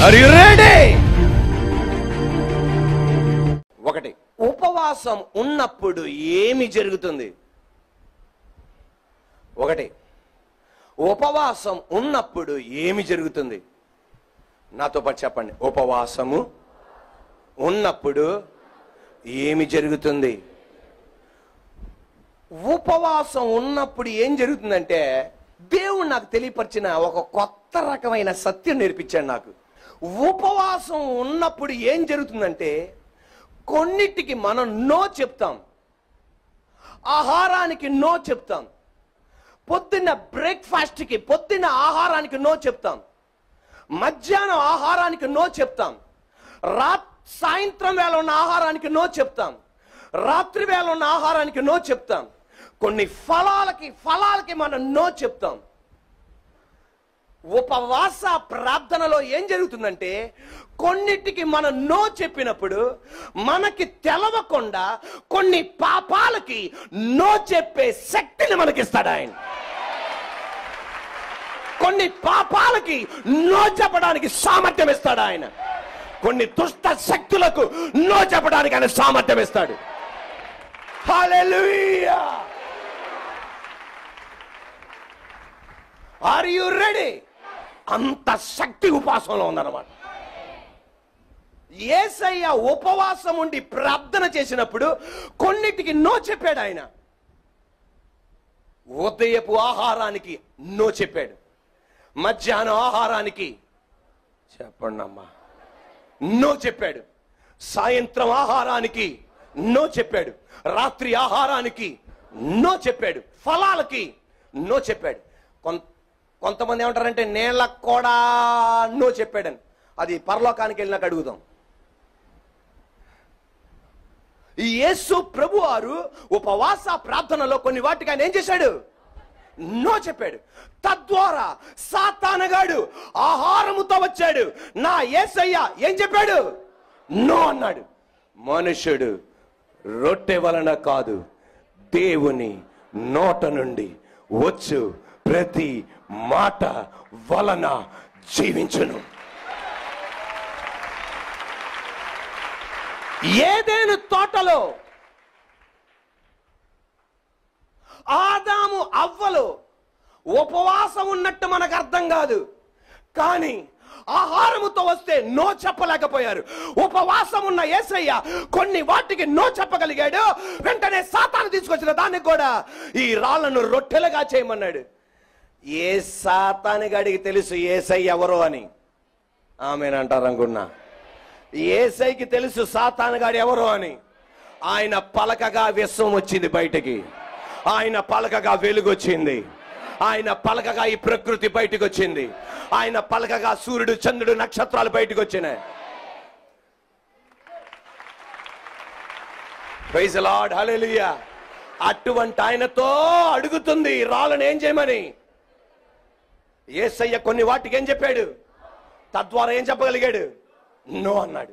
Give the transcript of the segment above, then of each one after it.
Are you ready ఒకటి ఉపవాసం ఉన్నప్పుడు ఏమి జరుగుతుంది ఒకటి ఉపవాసం ఉన్నప్పుడు ఏమి జరుగుతుంది నాతో పాటు చెప్పండి ఉపవాసము ఉన్నప్పుడు ఏమి జరుగుతుంది ఉపవాసం ఉన్నప్పుడు ఏం జరుగుతుందంటే దేవుడు నాకు తెలియపరిచిన ఒక కొత్త రకమైన సత్యం నేర్పించాడు నాకు ఉపవాసం ఉన్నప్పుడు ఏం జరుగుతుందంటే కొన్నిటికి మనం నో చెప్తాం ఆహారానికి నో చెప్తాం పొద్దున్న బ్రేక్ఫాస్ట్కి పొద్దున్న ఆహారానికి నో చెప్తాం మధ్యాహ్నం ఆహారానికి నో చెప్తాం రా సాయంత్రం వేళ ఉన్న ఆహారానికి నో చెప్తాం రాత్రి వేళ ఉన్న ఆహారానికి నో చెప్తాం కొన్ని ఫలాలకి ఫలాలకి మనం నో చెప్తాం ఉపవాస ప్రార్థనలో ఏం జరుగుతుందంటే కొన్నిటికి మనం నో చెప్పినప్పుడు మనకి తెలవకుండా కొన్ని పాపాలకి నో చెప్పే శక్తిని మనకిస్తాడు ఆయన కొన్ని పాపాలకి నో చెప్పడానికి సామర్థ్యం ఇస్తాడు ఆయన కొన్ని దుష్ట శక్తులకు నో చెప్పడానికి ఆయన సామర్థ్యం ఇస్తాడు హల్లెలూయా ఆర్ యు రెడీ అంత శక్తి ఉపాసంలో ఉందన్నమాట ఏసయ్య ఉపవాసం ఉండి ప్రార్థన చేసినప్పుడు కొన్నిటికి నో చెప్పాడు ఆయన ఉదయపు ఆహారానికి నో చెప్పాడు మధ్యాహ్నం ఆహారానికి చెప్పండి అమ్మా నో చెప్పాడు సాయంత్రం ఆహారానికి నో చెప్పాడు రాత్రి ఆహారానికి నో చెప్పాడు ఫలాలకి నో చెప్పాడు కొన్- కొంతమంది ఏమంటారంటే నేలకు కూడా నో చెప్పాడని అది పరలోకానికి వెళ్ళినాక అడుగుదాం ఈ యేసు ప్రభు వారు ఉపవాస ప్రార్థనలో కొన్ని వాటికి ఆయన ఏం చేశాడు నో చెప్పాడు తద్వారా సాతానగాడు ఆహారముతో వచ్చాడు నా యేసయ్య ఏం చెప్పాడు నో అన్నాడు మనుషుడు రొట్టె వలన కాదు దేవుని నోట నుండి వచ్చు ప్రతి మాట వలన జీవించును ఏదేను తోటలో ఆదాము అవ్వలు ఉపవాసం ఉన్నట్టు మనకు అర్థం కాదు కానీ ఆహారముతో వస్తే నో చెప్పలేకపోయారు ఉపవాసం ఉన్న యేసయ్య కొన్ని వాటికి నో చెప్పగలిగాడు వెంటనే సాతాను తీసుకొచ్చిన దానికి కూడా ఈ రాళ్లను రొట్టెలుగా చేయమన్నాడు ఏ సాతాని గడికి తెలుసు ఏసయ్య ఎవరో అని ఆమెనంటారు అనుకున్నా ఏసైకి తెలుసు సాతానుగాడు ఎవరు అని ఆయన పలకగా విశ్వం వచ్చింది బయటికి ఆయన పలకగా వెలుగు వచ్చింది ఆయన పలకగా ఈ ప్రకృతి బయటకు వచ్చింది ఆయన పలకగా సూర్యుడు చంద్రుడు నక్షత్రాలు బయటకు వచ్చినాయి ప్రైజ్ లార్డ్ హల్లెలూయా అటువంటి ఆయనతో అడుగుతుంది రాళ్ళను ఏం చేయమని ఏసయ్య కొన్ని వాటికి ఏం చెప్పాడు తద్వారా ఏం చెప్పగలిగాడు నో అన్నాడు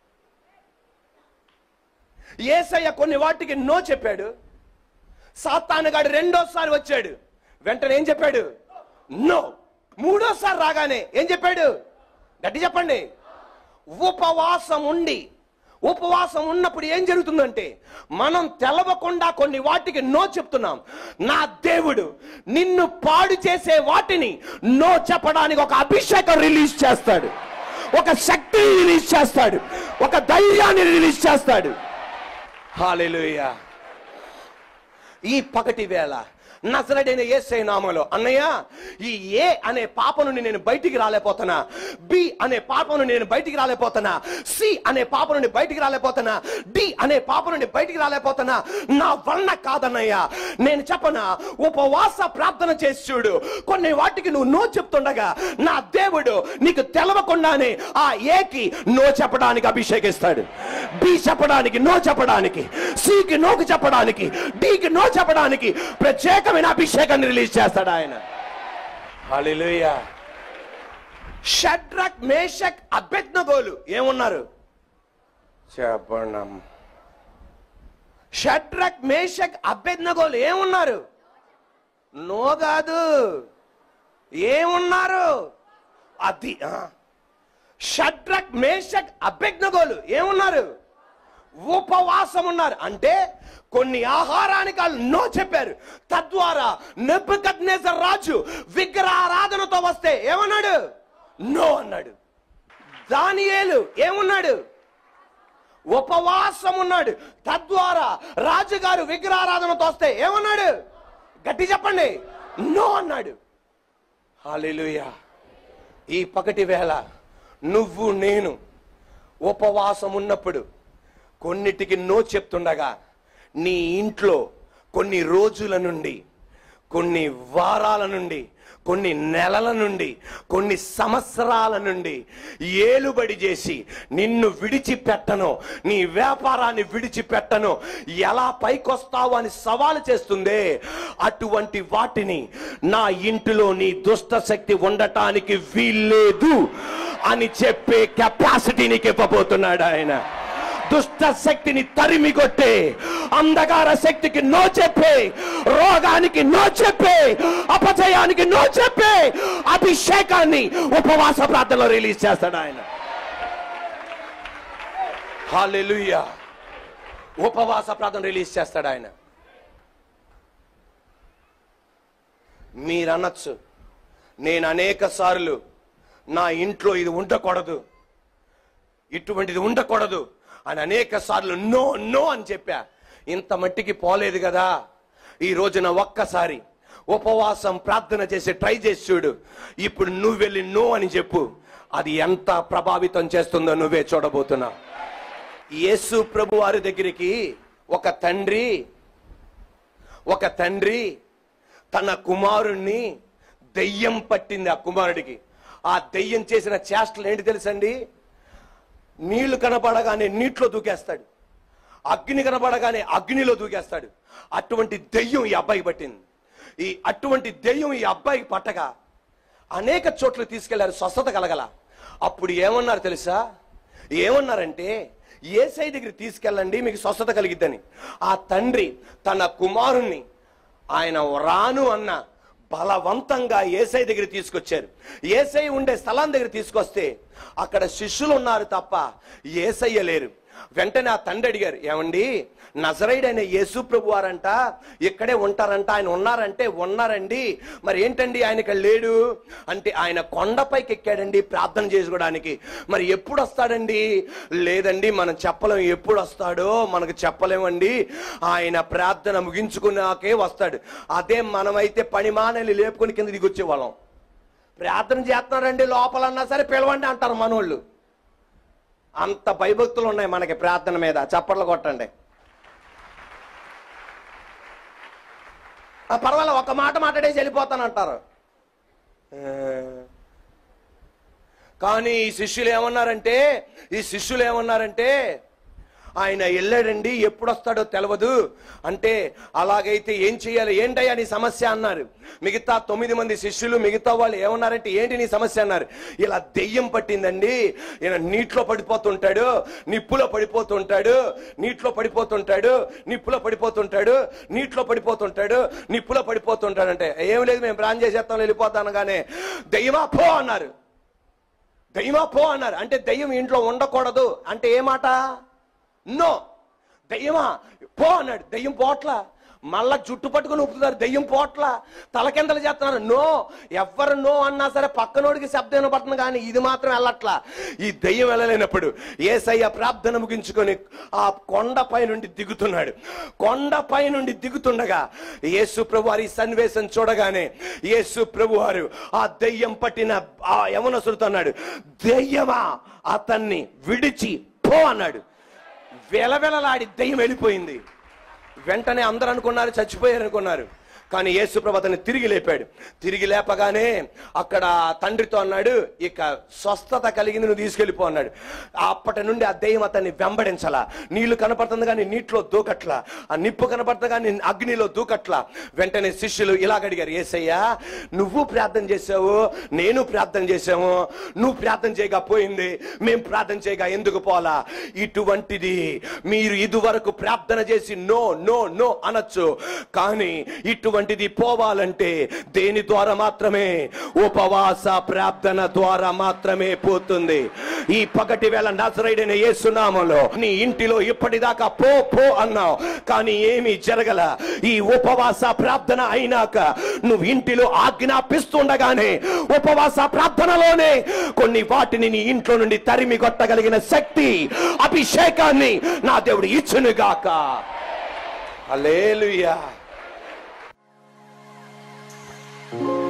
ఏసయ్య కొన్ని వాటికి నో చెప్పాడు సాతానుగాడు రెండోసారి వచ్చాడు వెంటనే ఏం చెప్పాడు నో మూడోసారి రాగానే ఏం చెప్పాడు గట్టి చెప్పండి ఉపవాసం ఉండి ఉపవాసం ఉన్నప్పుడు ఏం జరుగుతుందంటే మనం తెలవకుండా కొన్ని వాటికి నో చెప్తున్నాం నా దేవుడు నిన్ను పాడు చేసే వాటిని నో చెప్పడానికి ఒక అభిషేకం రిలీజ్ చేస్తాడు ఒక శక్తిని రిలీజ్ చేస్తాడు ఒక ధైర్యాన్ని రిలీజ్ చేస్తాడు హాలెలూయా ఈ పగటి వేళ నజరడైన ఏసై నామలో అన్నయ్య ఈ ఏ అనే పాప నుండి నేను బయటికి రాలేపోతున్నా బి అనే పాప నుండి నేను బయటికి రాలేపోతున్నా సి అనే పాప నుండి బయటికి రాలేపోతున్నా డి అనే పాప నుండి బయటికి రాలేపోతున్నా నా వలన కాదన్నయ్య నేను చెప్పనా ఉపవాస ప్రార్థన చేసి చూడు కొన్ని వాటికి నువ్వు నో చెప్తుండగా నా దేవుడు నీకు తెలవకుండానే ఆ ఏకి నో చెప్పడానికి అభిషేకిస్తాడు బి చెప్పడానికి నో చెప్పడానికి సికి నోకు చెప్పడానికి డికి నో చెప్పడానికి ప్రత్యేకమైన అభిషేకాన్ని రిలీజ్ చేస్తాడు ఆయన హల్లెలూయా షడ్రక్ మేషక్ అభ్యత్నగోలు ఏమున్నారు చెప్పండి షడ్రక్ మేషక్ అభ్యత్నగోలు ఏమున్నారు నో కాదు ఏమున్నారు అది ఆ. షడ్రక్ మేషక్ అభ్యజ్ఞగోలు ఏమున్నారు ఉపవాసం ఉన్నారు అంటే కొన్ని ఆహారానికి వాళ్ళు నో చెప్పారు తద్వారా నెబ్బకద్నేజర్ రాజు విగ్రహారాధనతో వస్తే ఏమన్నాడు నో అన్నాడు దానియేలు ఏమున్నాడు ఉపవాసం ఉన్నాడు తద్వారా రాజుగారు విగ్రహారాధనతో వస్తే ఏమన్నాడు గట్టి చెప్పండి నో అన్నాడు హాలేలుయా ఈ పగటి వేళ నువ్వు నేను ఉపవాసం ఉన్నప్పుడు కొన్నిటికి నో చెప్తుండగా నీ ఇంట్లో కొన్ని రోజుల నుండి కొన్ని వారాల నుండి కొన్ని నెలల నుండి కొన్ని సంవత్సరాల నుండి ఏలుబడి చేసి నిన్ను విడిచిపెట్టను నీ వ్యాపారాన్ని విడిచిపెట్టను ఎలా పైకొస్తావు అని సవాలు చేస్తుందే అటువంటి వాటిని నా ఇంటిలో నీ దుష్ట శక్తి ఉండటానికి వీల్లేదు అని చెప్పే కెపాసిటీ నీకు ఇవ్వబోతున్నాడు ఆయన దుష్ట శక్తిని తరిమి కొట్టే అంధకార శక్తికి నో చెప్పే రోగానికి నో చెప్పే అపజయానికి నో చెప్పే అభిషేకాన్ని ఉపవాస ప్రార్థనలో రిలీజ్ చేస్తాడు ఆయన హాలెలుయా ఉపవాస ప్రార్థన రిలీజ్ చేస్తాడు ఆయన మీరు అనొచ్చు నేను అనేక సార్లు నా ఇంట్లో ఇది ఉండకూడదు ఇటువంటిది ఉండకూడదు అని అనేక సార్లు నో నో అని చెప్పా ఇంత మట్టికి పోలేదు కదా ఈ రోజున ఒక్కసారి ఉపవాసం ప్రార్థన చేసి ట్రై చేసి చూడు ఇప్పుడు నువ్వు వెళ్ళి నో అని చెప్పు అది ఎంత ప్రభావితం చేస్తుందో నువ్వే చూడబోతున్నా యేసు ప్రభు వారి దగ్గరికి ఒక తండ్రి ఒక తండ్రి తన కుమారుణ్ణి దెయ్యం పట్టింది ఆ కుమారుడికి ఆ దెయ్యం చేసిన చేష్టలు ఏంటి తెలుసండి నీళ్లు కనబడగానే నీటిలో దూకేస్తాడు అగ్ని కనబడగానే అగ్నిలో దూకేస్తాడు అటువంటి దెయ్యం ఈ అబ్బాయికి పట్టింది ఈ అటువంటి దెయ్యం ఈ అబ్బాయికి పట్టగా అనేక చోట్ల తీసుకెళ్లారు స్వస్థత కలగల అప్పుడు ఏమన్నారు తెలుసా ఏమన్నారంటే ఏసై దగ్గర తీసుకెళ్ళండి మీకు స్వస్థత కలిగిద్దని ఆ తండ్రి తన కుమారుణ్ణి ఆయన రాను అన్న బలవంతంగా ఏసై దగ్గర తీసుకొచ్చారు ఏసై ఉండే స్థలం దగ్గర తీసుకొస్తే అక్కడ శిష్యులు ఉన్నారు తప్ప ఏసయ్య లేరు వెంటనే ఆ తండ్రి అడిగారు ఏమండి నజరైడైన యేసు ప్రభు వారంట ఇక్కడే ఉంటారంట ఆయన ఉన్నారంటే ఉన్నారండి మరి ఏంటండి ఆయన ఇక్కడ లేడు అంటే ఆయన కొండపైకి ఎక్కాడండి ప్రార్థన చేసుకోవడానికి మరి ఎప్పుడు వస్తాడండి లేదండి మనం చెప్పలేం ఎప్పుడు వస్తాడో మనకు చెప్పలేమండి ఆయన ప్రార్థన ముగించుకున్నాకే వస్తాడు అదే మనమైతే పని మానని లేపుకొని కింద దిగొచ్చే వాళ్ళం ప్రార్థన చేస్తున్నారండి లోపలన్నా సరే పిలవండి అంటారు మనోళ్ళు అంత భయభక్తులు ఉన్నాయి మనకి ప్రార్థన మీద చప్పట్లు కొట్టండి ఆ, పర్వాలేదు ఒక మాట మాట్లాడేసి వెళ్ళిపోతానంటారు ఆ, కానీ ఈ శిష్యులు ఏమన్నారంటే ఈ శిష్యులు ఏమన్నారంటే ఆయన వెళ్ళాడండి ఎప్పుడు వస్తాడో తెలియదు అంటే అలాగైతే ఏం చేయాలి ఏంటయ్యా నీ సమస్య అన్నారు మిగతా తొమ్మిది మంది శిష్యులు మిగతా వాళ్ళు ఏమన్నారంటే ఏంటి నీ సమస్య అన్నారు ఇలా దెయ్యం పట్టిందండి ఈయన నీటిలో పడిపోతుంటాడు నిప్పులో పడిపోతుంటాడు నీటిలో పడిపోతుంటాడు నిప్పులో పడిపోతుంటాడు నీటిలో పడిపోతుంటాడు నిప్పులో పడిపోతుంటాడు అంటే ఏం లేదు మేము ప్రాణం చేసేస్తాం వెళ్ళిపోతాను కానీ దెయ్యమా పో అన్నారు దయ్యమా పో అన్నారు అంటే దయ్యం ఇంట్లో ఉండకూడదు అంటే ఏ మాట నో దయ్యమా పో అన్నాడు దయ్యం పోట్ల మళ్ళా జుట్టు పట్టుకుని ఊపుతున్నారు దయ్యం పోట్ల తలకిందలు చేస్తున్నారు నో ఎవ్వరు నో అన్నా సరే పక్కనోడికి శబ్దం వినపడుతుంది కానీ ఇది మాత్రం వెళ్ళట్లా ఈ దయ్యం వెళ్ళలేనప్పుడు ఏసయ్య ప్రార్థన ముగించుకొని ఆ కొండపై నుండి దిగుతున్నాడు కొండపై నుండి దిగుతుండగా యేసు ప్రభు వారి సన్నివేశం చూడగానే యేసు ప్రభు వారు ఆ దయ్యం పట్టిన ఆ యవనసుడితో అన్నాడు దయ్యమా అతన్ని విడిచి పో అన్నాడు వెలవెలలాడి దయ్యం వెళ్ళిపోయింది వెంటనే అందరూ అనుకున్నారు చచ్చిపోయారు అనుకున్నారు కానీ యేసుప్రభు అతన్ని తిరిగి లేపాడు తిరిగి లేపగానే అక్కడ తండ్రితో అన్నాడు ఇక స్వస్థత కలిగింది నువ్వు తీసుకెళ్ళిపో అన్నాడు అప్పటి నుండి ఆ దెయ్యం అతన్ని వెంబడించలా నీళ్లు కనపడుతుంది కానీ నీటిలో దూకట్లా ఆ నిప్పు కనపడుతుంది కానీ అగ్నిలో దూకట్లా వెంటనే శిష్యులు ఇలాగ అడిగారు ఏసయ్యా నువ్వు ప్రార్థన చేసావు నేను ప్రార్థన చేసాము నువ్వు ప్రార్థన చేయగా పోయింది మేము ప్రార్థన చేయగా ఎందుకు పోలా ఇటువంటిది మీరు ఇదివరకు ప్రార్థన చేసి నో నో నో అనొచ్చు కానీ ఇటువంటిది పోవాలంటే దేని ద్వారా మాత్రమే ఉపవాస ప్రార్థన ద్వారా మాత్రమే పోతుంది ఈ పగటి వేళ నజరైడైన యేసునామంలో నీ ఇంటిలో ఇప్పటిదాకా పో పో అన్నావు కానీ ఏమీ జరగల ఈ ఉపవాస ప్రార్థన అయినాక నువ్వు ఇంటిలో ఆజ్ఞాపిస్తుండగానే ఉపవాస ప్రార్థనలోనే కొన్ని వాటిని నీ ఇంట్లో నుండి తరిమి కొట్టగలిగిన శక్తి అభిషేకాన్ని నా దేవుడు ఇచ్చునుగాక హల్లెలూయా